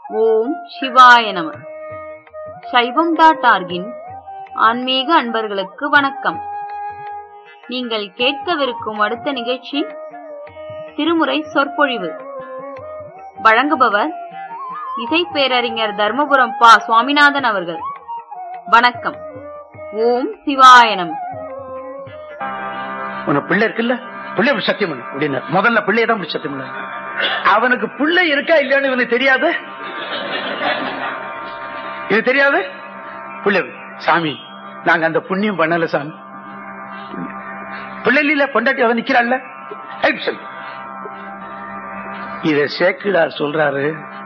ஓம் சிவாய நம சைவம் டாட் ஆர்கின் ஆன்மீக அன்பர்களுக்கு வணக்கம் நீங்கள் கேட்கவிருக்கும் அடுத்த நிகழ்ச்சி திருமுறை சொற்பொழிவு வழங்குபவர் இசை பேரறிஞர் தர்மபுரம் பா சுவாமிநாதன் அவர்கள் வணக்கம் ஓம் சிவாய நம உனக்கு பிள்ளை இருக்குல்ல பிள்ளை இப்படி சத்தியம் பண்ணு அப்படின்னா முதல்ல பிள்ளைய தான் இப்படி சத்தியம் பண்ணு அவனுக்கு பிள்ளை இருக்கா இல்லையான்னு இவனுக்கு தெரியாது இது தெரியாது பிள்ளை சாமி நாங்க அந்த புண்ணியம் பண்ணல சாமி பிள்ளை இல்ல பொண்டாட்டி அவன் நிக்கிறாள்ல ஐப் சொல்லு. இத சேக்கிடார் சொல்றாரு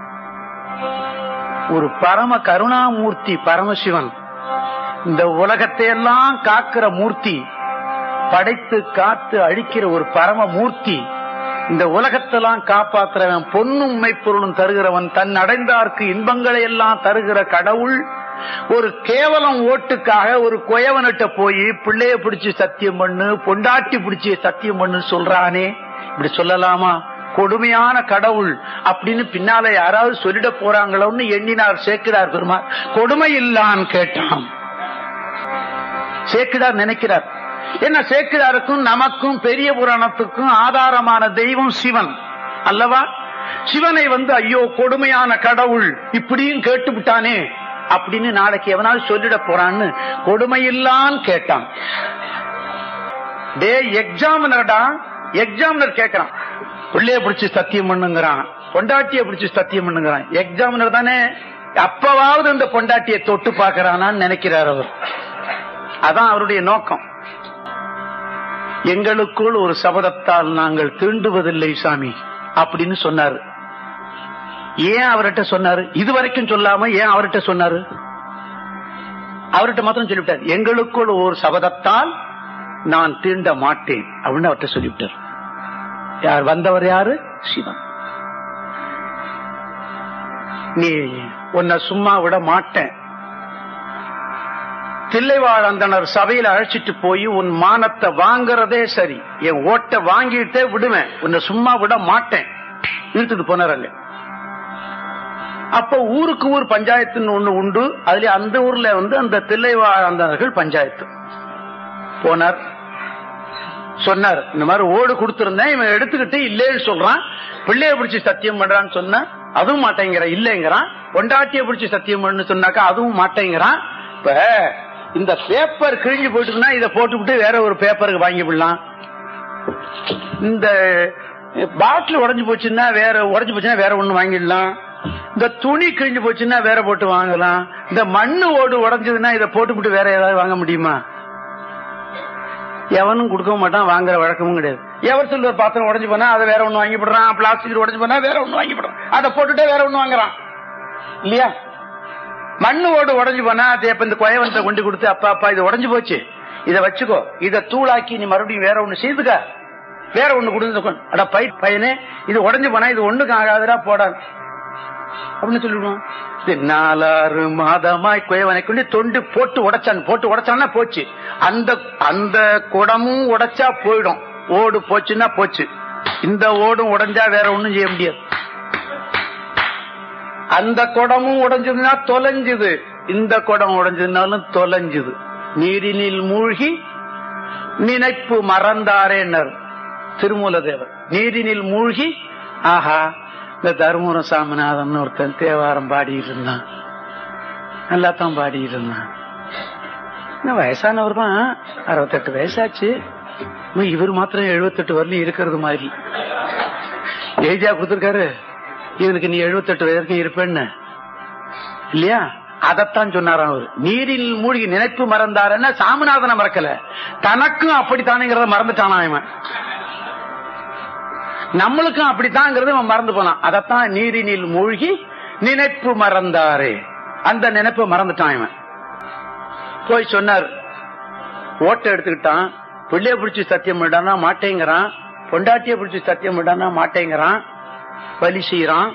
ஒரு பரம கருணாமூர்த்தி பரமசிவன் இந்த உலகத்தை எல்லாம் காக்கிற மூர்த்தி படைத்து காத்து அழிக்கிற ஒரு பரம மூர்த்தி இந்த உலகத்தெல்லாம் காப்பாத்துறவன் பொன்னும் மெய்ப்பொருளும் தருகிறவன் தன் அடைந்தார்க்கு இன்பங்களை எல்லாம் தருகிற கடவுள் ஒரு கேவலம் ஓட்டுக்காக ஒரு குயவனிட்ட போய் பிள்ளைய பிடிச்சு சத்தியம் பண்ணு பொண்டாட்டி பிடிச்சு சத்தியம் பண்ணு சொல்றானே இப்படி சொல்லலாமா கொடுமையான கடவுள் அப்படின்னு பின்னால யாராவது சொல்லிட போறாங்களோன்னு எண்ணினார் சேக்கிடார் பெருமாள் கொடுமை இல்லான்னு கேட்டான் சேக்கிடார் நினைக்கிறார் என்ன சேக்கிடாருக்கும் நமக்கும் பெரிய புராணத்துக்கும் ஆதாரமான தெய்வம் சிவன் அல்லவா சிவனை வந்து ஐயோ கொடுமையான கடவுள் இப்படியும் கேட்டு விட்டானே அப்படின்னு நாளைக்கு எவனாவது சொல்லிட போறான்னு கொடுமையில்லான்னு கேட்டான் டே எக்ஸாமினர்டா எக்ஸாமினர் கேட்கறான் பிள்ளைய பிடிச்சு சத்தியம் பண்ணுங்கிறான் பொண்டாட்டிய பிடிச்சு சத்தியம் பண்ணுங்கிறான் எக்ஸாமினர் தானே அப்பவாவது இந்த பொண்டாட்டியை தொட்டு பாக்குறானான்னு நினைக்கிறார் அவர் அதான் அவருடைய நோக்கம் எங்களுக்குள் ஒரு சபதத்தால் நாங்கள் தீண்டுவதில்லை சாமி அப்படின்னு சொன்னாரு ஏன் அவர்கிட்ட சொன்னாரு இதுவரைக்கும் சொல்லாம ஏன் அவர்கிட்ட சொன்னாரு அவர்கிட்ட மாத்திரம் சொல்லிவிட்டார் எங்களுக்குள் ஒரு சபதத்தால் நான் தீண்ட மாட்டேன் அப்படின்னு அவர்கிட்ட சொல்லிவிட்டார் யார் வந்தவர் யாரு சிவன் நீ உன்னை சும்மா விட மாட்டேன் தில்லைவாழ் அந்தனர் சபையில அழைச்சிட்டு போய் உன் மானத்தை வாங்குறதே சரி என் ஓட்ட வாங்கிட்டே விடுவேன் உன்னை சும்மா விட மாட்டேன் இழுத்துட்டு போனாரங்க அப்ப ஊருக்கு ஊர் பஞ்சாயத்துன்னு ஒண்ணு உண்டு அதுல அந்த ஊர்ல வந்து அந்த தில்லைவாழ் அந்தனர்கள் பஞ்சாயத்து போனார் சொன்னார் இந்த மாதிரி ஓடு கொடுத்திருந்தேன் இவன் எடுத்துக்கிட்டு இல்லேன்னு சொல்றான் பிள்ளைய பிடிச்சி சத்தியம் பண்றான்னு சொன்ன அதுவும் மாட்டேங்கிறான் இல்லைங்கிறான் பொண்டாட்டிய பிடிச்சி சத்தியம் பண்ணு சொன்னாக்கா அதுவும் மாட்டேங்கிறான் இப்ப இந்த பேப்பர் கிழிஞ்சு போயிட்டுன்னா இதை போட்டுவிட்டு வேற ஒரு பேப்பருக்கு வாங்கி விடலாம் இந்த பாட்டில் உடஞ்சு போச்சுன்னா வேற உடஞ்சு போச்சுன்னா வேற ஒண்ணு வாங்கிடலாம் இந்த துணி கிழிஞ்சு போச்சுன்னா வேற போட்டு வாங்கலாம் இந்த மண்ணு ஓடு உடஞ்சதுன்னா இதை போட்டுவிட்டு வேற ஏதாவது வாங்க முடியுமா எவனும் கொடுக்க மாட்டான் வாங்குற வழக்கமும் கிடையாது எவர் சில்வர் பாத்திரம் உடஞ்சு போனா அதை வேற ஒண்ணு வாங்கி போடுறான் பிளாஸ்டிக் உடஞ்சு போனா வேற ஒண்ணு வாங்கி போடுறான் அதை போட்டுட்டே வேற ஒண்ணு வாங்குறான் இல்லையா மண்ணு ஓடு உடஞ்சு போனா அது இப்ப இந்த குயவனத்தை கொண்டு கொடுத்து அப்பா அப்பா இது உடஞ்சு போச்சு இத வச்சுக்கோ இத தூளாக்கி நீ மறுபடியும் வேற ஒண்ணு செய்துக்க வேற ஒண்ணு கொடுத்து அட பை பையனே இது உடஞ்சு போனா இது ஒண்ணுக்கு ஆகாதடா போடாது அப்படின்னு சொல்லிடுவோம் இது நாலாறு மாதமாய் குயவனை கொண்டு தொண்டு போட்டு உடைச்சான் போட்டு உடைச்சான்னா போச்சு அந்த அந்த குடமும் உடைச்சா போயிடும் ஓடு போச்சுன்னா போச்சு இந்த ஓடும் உடைஞ்சா வேற ஒண்ணும் செய்ய முடியாது அந்த குடமும் உடைஞ்சதுன்னா தொலைஞ்சுது இந்த குடம் உடைஞ்சதுனாலும் தொலைஞ்சுது நீரினில் மூழ்கி நினைப்பு மறந்தாரேனர் திருமூலதேவர் நீரினில் மூழ்கி ஆஹா இந்த தருமபுரம் சாமிநாதன் ஒருத்தன் தேவாரம் பாடிட்டு இருந்தான் நல்லா தான் பாடிட்டு இருந்தான் இந்த வயசானவர் தான் அறுபத்தெட்டு வயசாச்சு இன்னும் இவர் மாத்திரம் எழுபத்தெட்டு வரலையும் இருக்கிறது மாதிரி ஏஜா கொடுத்திருக்காரு இவனுக்கு நீ எழுபத்தெட்டு வயதுக்கு இருப்பேன்னு இல்லையா அதத்தான் சொன்னாராம் அவர் நீரில் மூழ்கி நினைப்பு மறந்தாருன்னா சாமிநாதனை மறக்கல தனக்கும் அப்படித்தானுங்கிறத மறந்துட்டானா இவன் நம்மளுக்கும் அப்படித்தாங்கிறது அவன் மறந்து போனான் அதத்தான் நீரினில் மூழ்கி நினைப்பு மறந்தாரு அந்த நினைப்பு மறந்துட்டான் இவன் போய் சொன்னார் ஓட்டை எடுத்துக்கிட்டான் பிள்ளைய பிடிச்சி சத்தியம் பண்ணானா மாட்டேங்கிறான் பொண்டாட்டிய பிடிச்சி சத்தியம் பண்ணானா மாட்டேங்கிறான் பலி செய்யறான்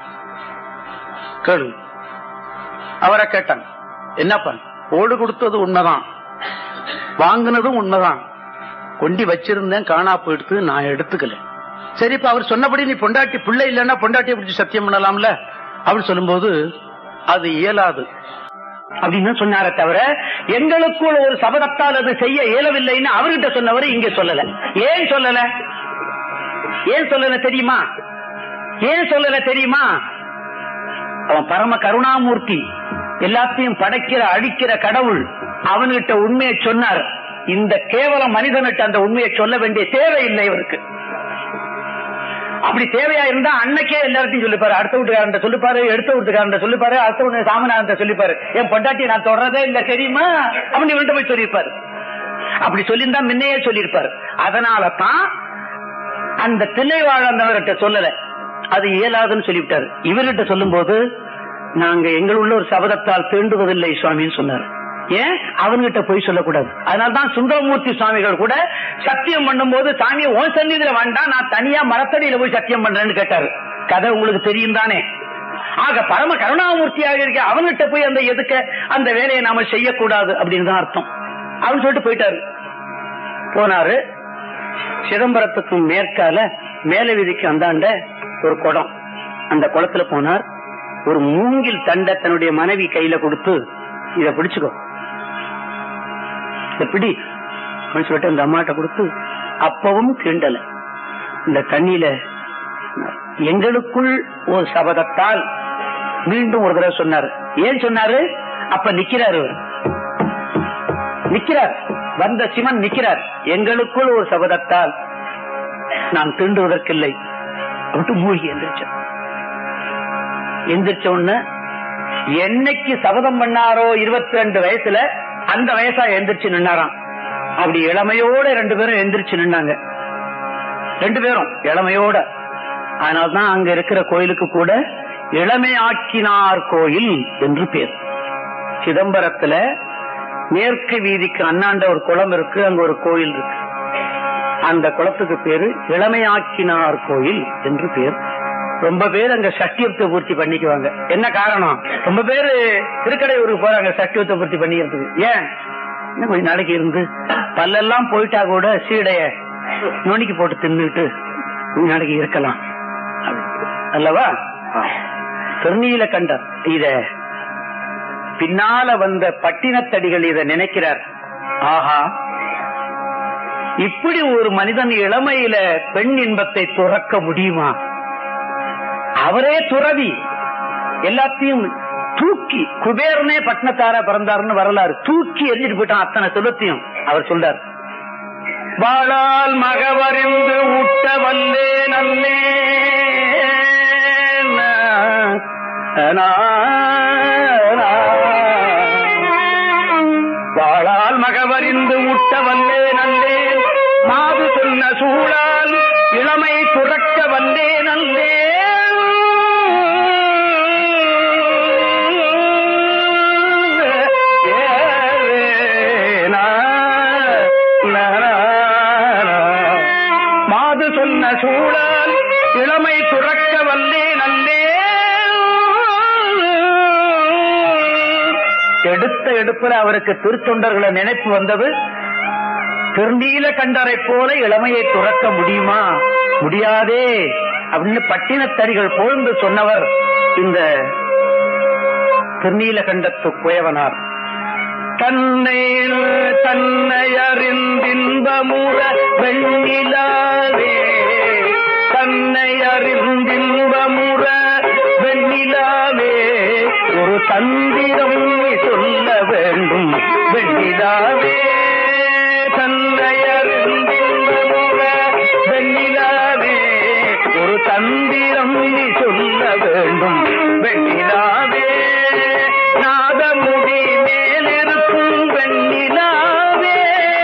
கேளு அவரை கேட்டான் என்னப்பா ஓடு கொடுத்தது உண்மைதான் வாங்கினதும் உண்மைதான் கொண்டி வச்சிருந்தேன் காணா போயிடுத்து நான் எடுத்துக்கல சரி இப்ப அவர் சொன்னபடி நீ பொண்டாட்டி பிள்ளை இல்லைன்னா பொண்டாட்டியை பிடிச்சி சத்தியம் பண்ணலாம்ல அப்படி சொல்லும்போது அது இயலாது அப்படின்னு சொன்னாரே தவிர எங்களுக்குள் ஒரு சபதத்தால் அது செய்ய இயலவில்லைன்னு அவர்கிட்ட சொன்னவர் இங்க சொல்லல ஏன் சொல்லல ஏன் சொல்லல தெரியுமா ஏன் சொல்லல தெரியுமா அவன் பரம கருணாமூர்த்தி எல்லாத்தையும் படைக்கிற அழிக்கிற கடவுள் அவன்கிட்ட உண்மையை சொன்னார் இந்த கேவல மனிதனுக்கு அந்த உண்மையை சொல்ல வேண்டிய தேவையில்லை இவருக்கு அப்படி தேவையா இருந்தா அன்னைக்கே எல்லார்ட்டையும் சொல்லிப்பாரு அடுத்த வீட்டுக்காரன் சொல்லிப்பாரு எடுத்த வீட்டுக்காரன் சொல்லிப்பாரு அடுத்த வீட்டு சாமனாரன் சொல்லிப்பாரு என் பொண்டாட்டி நான் தொடரதே இல்ல தெரியுமா அப்படின்னு இவன்ட்ட போய் சொல்லியிருப்பாரு அப்படி சொல்லியிருந்தா முன்னையே சொல்லியிருப்பாரு அதனால தான் அந்த தில்லைவாழந்தவர்கிட்ட சொல்லல அது இயலாதுன்னு சொல்லிவிட்டாரு இவர்கிட்ட சொல்லும் போது நாங்க எங்களுள்ள ஒரு சபதத்தால் தீண்டுவதில்லை சுவாமின்னு சொன்னார் ஏன் அவன்கிட்ட போய் சொல்லக்கூடாது அதனால்தான் சுந்தரமூர்த்தி சுவாமிகள் கூட சத்தியம் பண்ணும்போது சாமி உன் சந்நிதியில வேண்டாம் நான் தனியா மரத்தடியில போய் சத்தியம் பண்றேன்னு கேட்டாரு கதை உங்களுக்கு தெரியும் தானே ஆக பரம கருணாமூர்த்தியாக இருக்க அவன்கிட்ட போய் அந்த எதுக்க அந்த வேலையை நாம செய்யக்கூடாது அப்படின்னு தான் அர்த்தம் அவன் சொல்லிட்டு போயிட்டாரு போனாரு சிதம்பரத்துக்கு மேற்கால மேல வீதிக்கு அந்தாண்ட ஒரு குடம் அந்த குளத்துல போனார் ஒரு மூங்கில் தண்டை தன்னுடைய மனைவி கையில கொடுத்து இத பிடிச்சுக்கோ இத பிடி அப்படின்னு சொல்லிட்டு அந்த அம்மாட்ட கொடுத்து அப்பவும் கிண்டல இந்த தண்ணியில எங்களுக்குள் ஒரு சபதத்தால் மீண்டும் ஒரு தடவை சொன்னார் ஏன் சொன்னாரு அப்ப நிக்கிறாரு இவர். நிக்கிறார் வந்த சிவன் நிக்கிறார் எங்களுக்குள் ஒரு சபதத்தால் நான் தீண்டுவதற்கில்லை அப்படின்ட்டு மூழ்கி எந்திரிச்சார் எந்திரிச்ச உடனே என்னைக்கு சபதம் பண்ணாரோ இருபத்தி ரெண்டு வயசுல அந்த வயசா எந்திரிச்சு நின்னாராம் அப்படி இளமையோட ரெண்டு பேரும் எந்திரிச்சு நின்னாங்க ரெண்டு பேரும் இளமையோட அதனால்தான் அங்க இருக்கிற கோயிலுக்கு கூட இளமையாக்கினார் கோயில் என்று பேர் சிதம்பரத்துல மேற்கு வீதிக்கு அண்ணாண்ட ஒரு குளம் இருக்கு அங்க ஒரு கோயில் இருக்கு அந்த குளத்துக்கு பேரு இளமையாக்கினார் கோயில் என்று பேர் ரொம்ப பேர் அங்க சஷ்டியத்தை பூர்த்தி பண்ணிக்குவாங்க என்ன காரணம் ரொம்ப பேரு திருக்கடையூருக்கு போறாங்க சஷ்டியத்தை பூர்த்தி பண்ணிக்கிறதுக்கு ஏன் இன்னும் கொஞ்ச நாளைக்கு இருந்து பல்லெல்லாம் போயிட்டா கூட சீடைய நுனிக்கு போட்டு தின்னுட்டு கொஞ்ச நாளைக்கு இருக்கலாம் அல்லவா திருநீல கண்டர் இத பின்னால வந்த பட்டினத்தடிகள் இத நினைக்கிறார் ஆஹா இப்படி ஒரு மனிதன் இளமையில பெண் இன்பத்தை துறக்க முடியுமா அவரே துறவி எல்லாத்தையும் தூக்கி குபேரனே பட்னத்தாரா பிறந்தாருன்னு வரலாறு தூக்கி எரிஞ்சிட்டு போயிட்டான் அத்தனை செல்வத்தையும் அவர் சொல்றார் வாழால் மகவறிந்து ஊட்ட வல்லே நல்லே வாழால் மகவறிந்து ஊட்ட வல்லே நல்லே மாது சொன்ன சூழால் இளமை துறக்க வல்லே நல்லே மாது சொன்ன சூழால் இளமை துறக்க வல்லே நல்லே எடுத்த எடுப்புல அவருக்கு திருத்தொண்டர்களை நினைப்பு வந்தது திருநீல கண்டரை போல இளமையை துறக்க முடியுமா முடியாதே அப்படின்னு பட்டினத்தடிகள் புகழ்ந்து சொன்னவர் இந்த திருநீலகண்டத்து குயவனார் தன்னை தன்னை அறிந்தின்பமுற வெண்ணிலாவே தன்னை அறிந்தின்பமுற வெண்ணிலாவே ஒரு தந்திரம் நீ சொல்ல வேண்டும் வெண்ணிலாவே தன்னை அறிந்தின்பமுற வெண்ணிலாவே ஒரு தந்திரம் நீ சொல்ல வேண்டும் வெண்ணிலாவே நாதமுடி மேலிருக்கும் வெண்ணிலாவே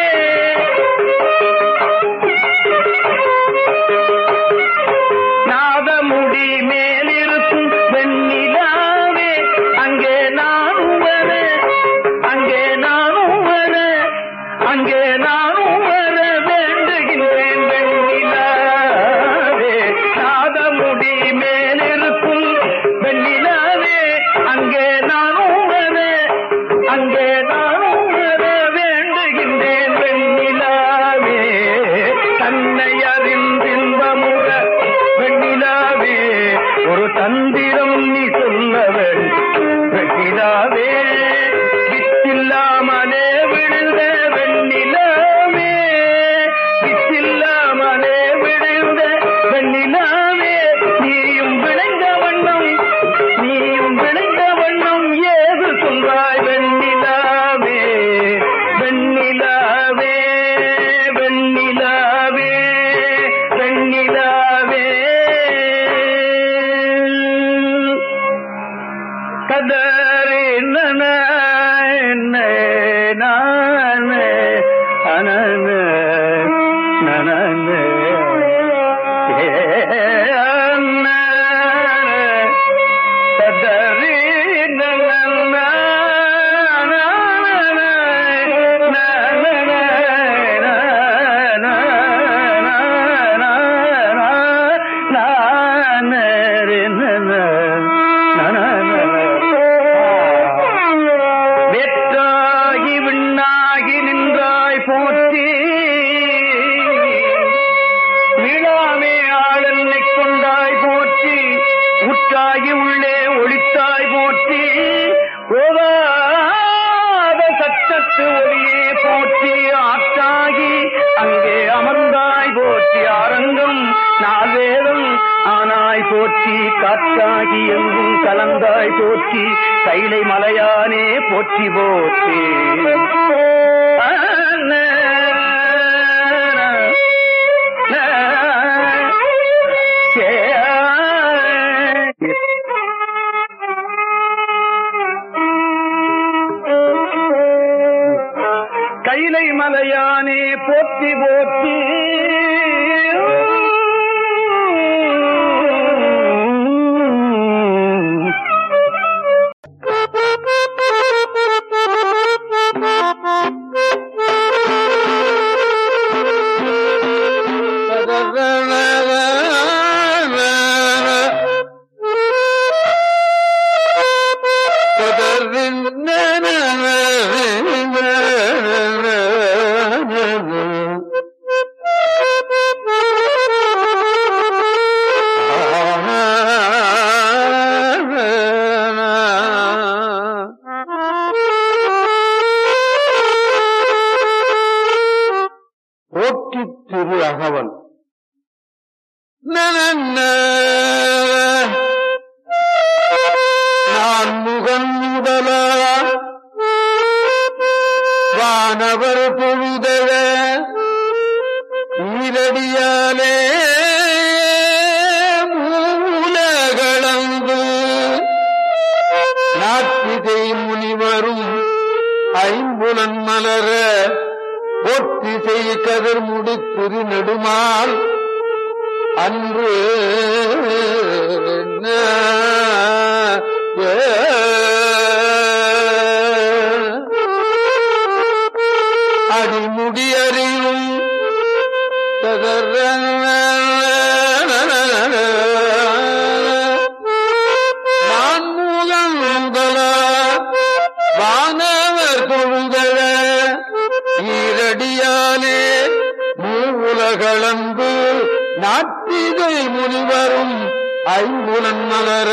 நாதமுடி மேலிருக்கும் வெண்ணிலாவே அங்கே நானும் வர அங்கே நானும் வர அங்கே நானும் வர வேண்டுகின்றேன் வெண்ணிலாவே நாதமுடி மேலிருக்கும் ததரி நன நான அனன நனன ஏ அன்ன ததரி நன வெற்றாகி விண்ணாகி நின்றாய் போற்றி விழாமே ஆளன்னை கொண்டாய் போற்றி உற்றாகி உள்ளே ஒளித்தாய் போற்றி ஓவாத சத்தத்து ஒளியே போற்றி ஆற்றாகி அங்கே அமர்ந்தாய் போற்றி ஆரங்கம் நால்வேதம் ஆனாய் போற்றி காற்றாகி எங்கும் கலந்தாய் போற்றி கைலை மலையானே போற்றி போற்றி கைலை மலையானே போற்றி போற்றி போற்றி திரு அகவன் நான் முகன் முதல வானவர் பொழுதழ ஈரடியாலே மூலகளந்து நாட்டிதை முனிவரும் ஐம்புலன் மலர ஒத்திசை கதிர் முடித்திரு நெடுமால் அன்று அடிமுடி அறியும் நான் மூலம் முதல வானவர் பொழுதழ ஈரடியாலே மூவுலகளந்து நாட்டிகை முனிவரும் ஐம்புலன் மலர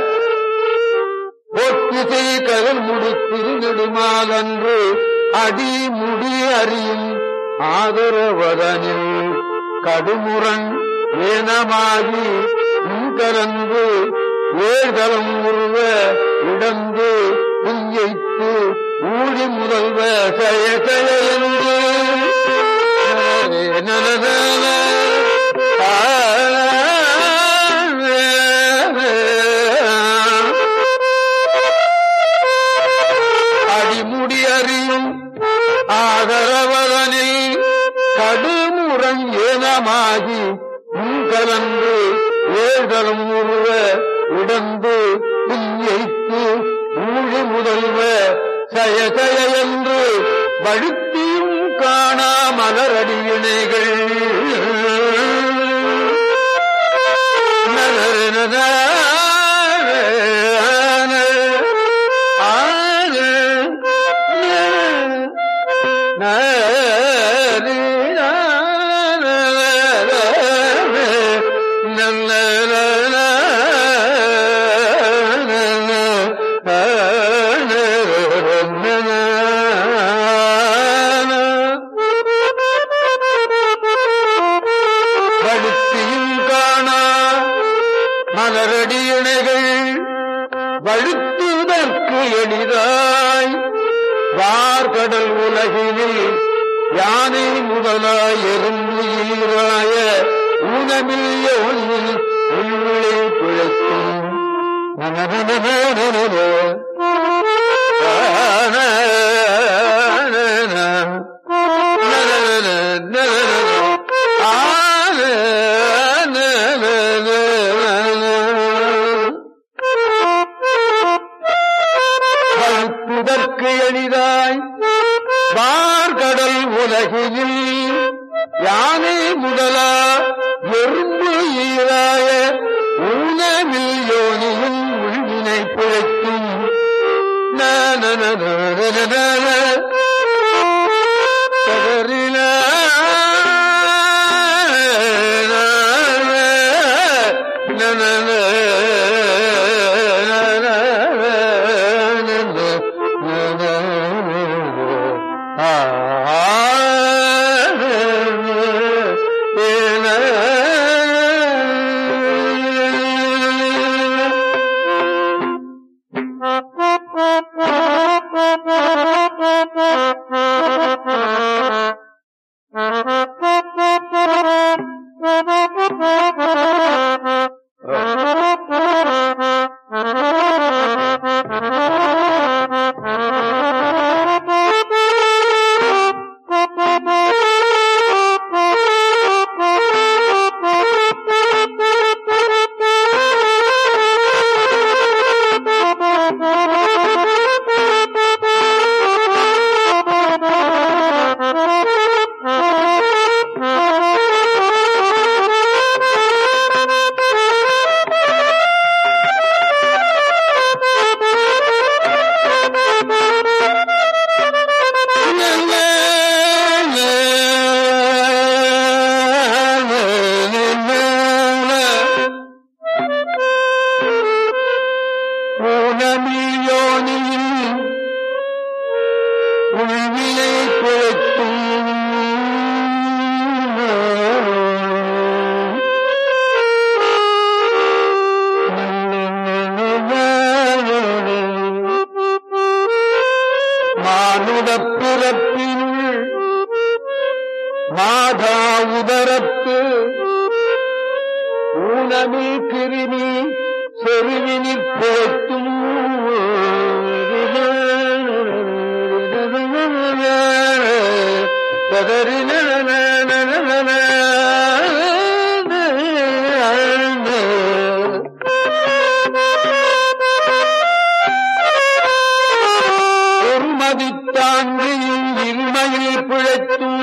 ஒத்திசை கதல் முடித்திரு நெடுமாலன்று அடி முடி அறியும் ஆதரவதனில் கடுமுரண் ஏனமாகி கலந்து ஏழ்தலம் உருவ இடந்து புஞ்சைத்து ஊழி முதல்வ சய சய என்று நனநன, அடிமுடி அறியும் ஆதரவதனில் கடுமுரண் ஏனமாகி கலந்து ஏழ்தலம் உருவ இடந்து புஞ்சைத்து ஊழி முதல்வ சய சய என்று வழுத்தியும் காணா மலரடியினைகள் வழுத்தியும் காணா மலரடியினைகள் வழுத்துதற்கு எளிதாய் வார்கடல் உலகினில் யானை முதலாய் எறும்பு ஈராய ஊனமில்ல ஒன்றில் உள்ளே பிழைக்கும் கல்புதற்கு எளிதாய் வார்கடல் உலகில் யானை முதலா எறும்பு ஈராய ஊனவில் யோனியும் உள்வினை பிழைக்கும் ஊனமியோனியில் உள்வினை குழைக்கும் மானுட பிறப்பினுள் மாதா உதரத்து ஊனமில் கிருமி செருவினிற் போற்றும் ஒரு மதித்தாண்டியும் இருமையில் பிழைத்தும்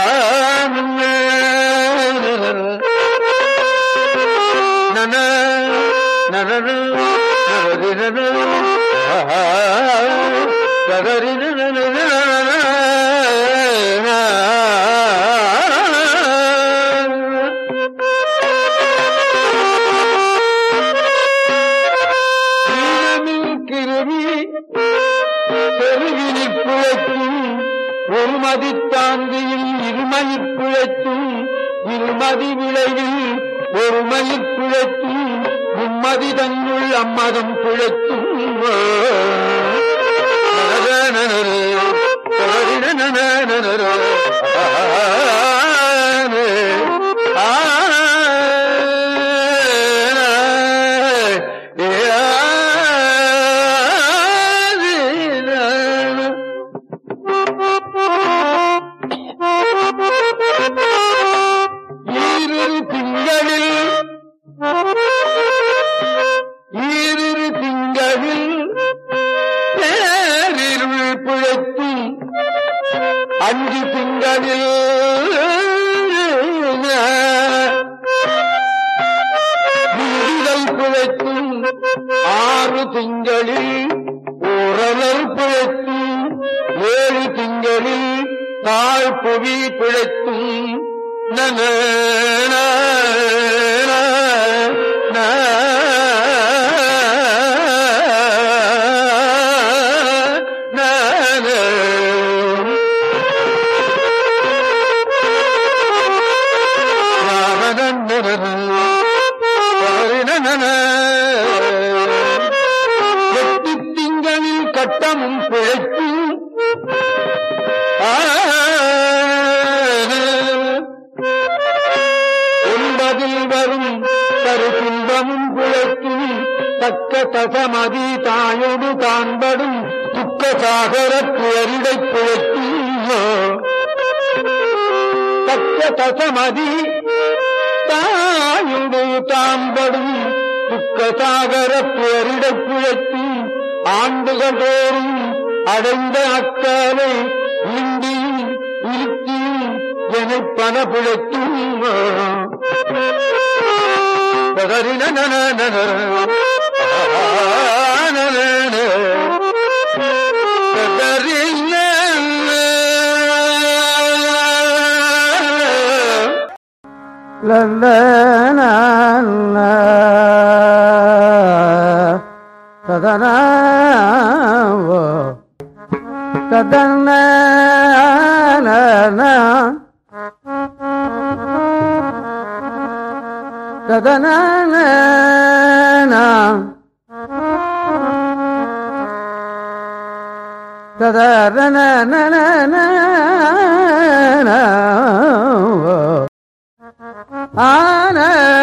நன நனன நரதினன கிருமி செருவினில் பிழைக்கும் ஒரு மதித்தாந்தியில் இருமயிற் பிழைத்தும் இருமதி விளைவில் ஒரு மயிர் பிழைத்தும் மும்மதி தன்னுள் அம்மதம் பிழைத்தும் ஈரிரு திங்களில் ஈரிரு திங்களில் பேரிருள் பிழைத்தும் அஞ்சு திங்களில் விடுதல் பிழைத்தும் ஆறு திங்களில் ஓரலல் பிழைத்தும் ஏழு திங்களில் தாழ் புவி பிழைத்தும் நன எட்டு திங்களில் கட்டமும் பிழைத்தும் ஒன்பதில் வரும் கருத்துன்பமும் பிழைத்தும் தக்க தசமதி தாயொடு காண்படும் துக்க சாகர புயரிடை புழக்கும் தக்க தசமதி தாயுடு தாம்படும் துக்க சாகர புயரிடை புழக்கும் ஆண்டுகள் தோறும் அடைந்த அக்காலை இண்டியும் இருக்கியும் எனப் பல பிழைக்கும் சதனா சதன சதன சதன ஆன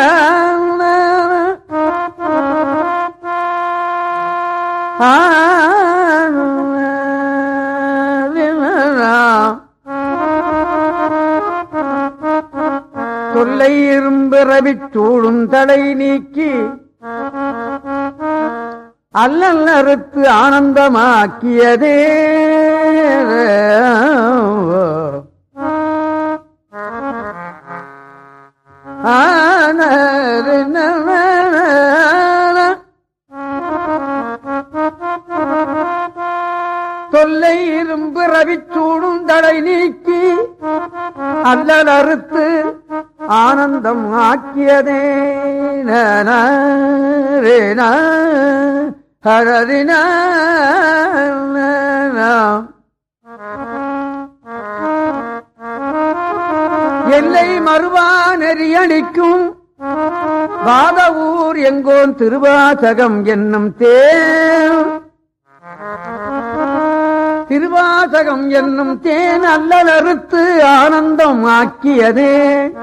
தொல்லை இரும்பிறவிச் சூடும் தடை நீக்கி அல்லல் அறுத்து ஆனந்தமாக்கியதே தொல்லை இரும்பிறவிச் சூடும் தடை நீக்கி அல்லல் அறுத்து ஆனந்தம் ஆக்கியதே ரேன ஹரரின எல்லை மறுவா நெறியணிக்கும் வாதவூர் எங்கோன் திருவாசகம் என்னும் தேன் திருவாசகம் என்னும் தேன் அல்லலறுத்து ஆனந்தம் ஆக்கியதே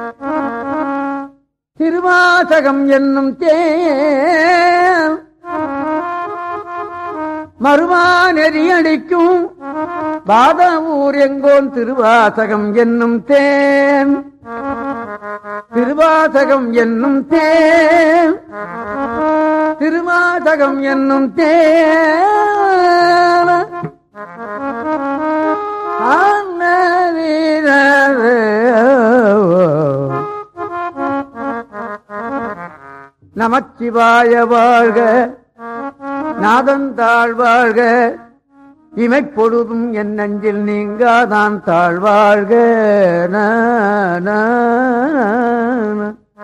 திருவாசகம் என்னும் தேன் மறுவா நெறியடிக்கும் பாதவூர் எங்கோன் திருவாசகம் என்னும் தேன் திருவாசகம் என்னும் தேன் திருவாசகம் என்னும் தேன் நமச்சிவாய வாழ்க நாதந்தாள் வாழ்க இமைப்பொழுதும் என் நெஞ்சில் நீங்காதான் தாழ்வாழ்க நா, நா, நா.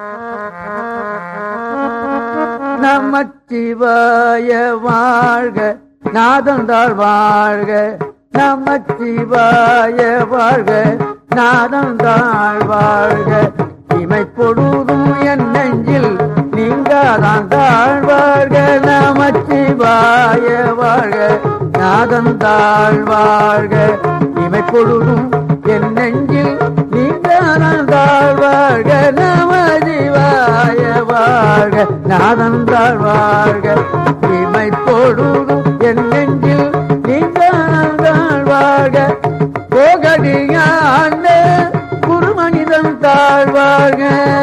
நமச்சிவாய வாழ்க நாதந்தாள் வாழ்க நமச்சிவாய வாழ்க நாதந்தாள் வாழ்க இமைப்பொழுதும் என் நெஞ்சில் நீங்காதான் தாழ்வாழ்க நமச்சிவாய வாழ்க நாதந்தாள் வாழ்க இமைப்பொழுதும் என் நெஞ்சில் நீங்காதான் தாழ்வாழ்க நமச்சிவாய வாழ்க நாதந்தாள் வாழ்க இமைப்பொழுதும் என் நெஞ்சில் நீங்காதான் வாழ்க போகடியாண்ட குருமனிதன் தாழ்வாழ்க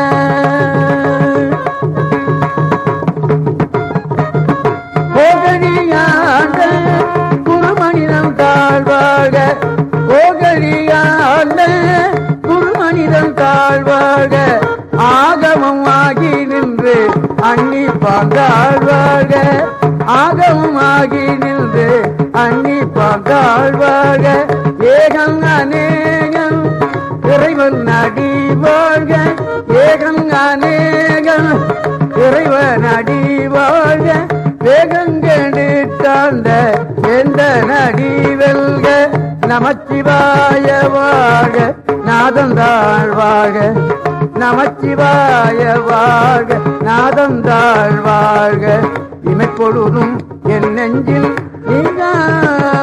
போகடியாண்ட குருமனிதன் தாழ்வாழ்க போகடியாண்ட குருமனிதன் தாழ்வாழ்க ஆகமம் ஆகி நின்று அன்னி பாங்காழ்வாழ்க ஆகமம் ஆகி நின்று அன்னி பாங்காழ்வாழ்க ஏகம் அநேகம் இறைவன் அடி வாழ்க ஏகம் அநேகம் இறைவன் அடி வாழ்க வேகங்கெடு தாழ்ந்த எந்த நடி வெல்க நமச்சிவாய வாழ்க நாதந்தாள் வாழ்க நமச்சிவாய வாழ்க நாதந்தாள் வாழ்க இமைப்பொழுதும் என் நெஞ்சில் நீங்க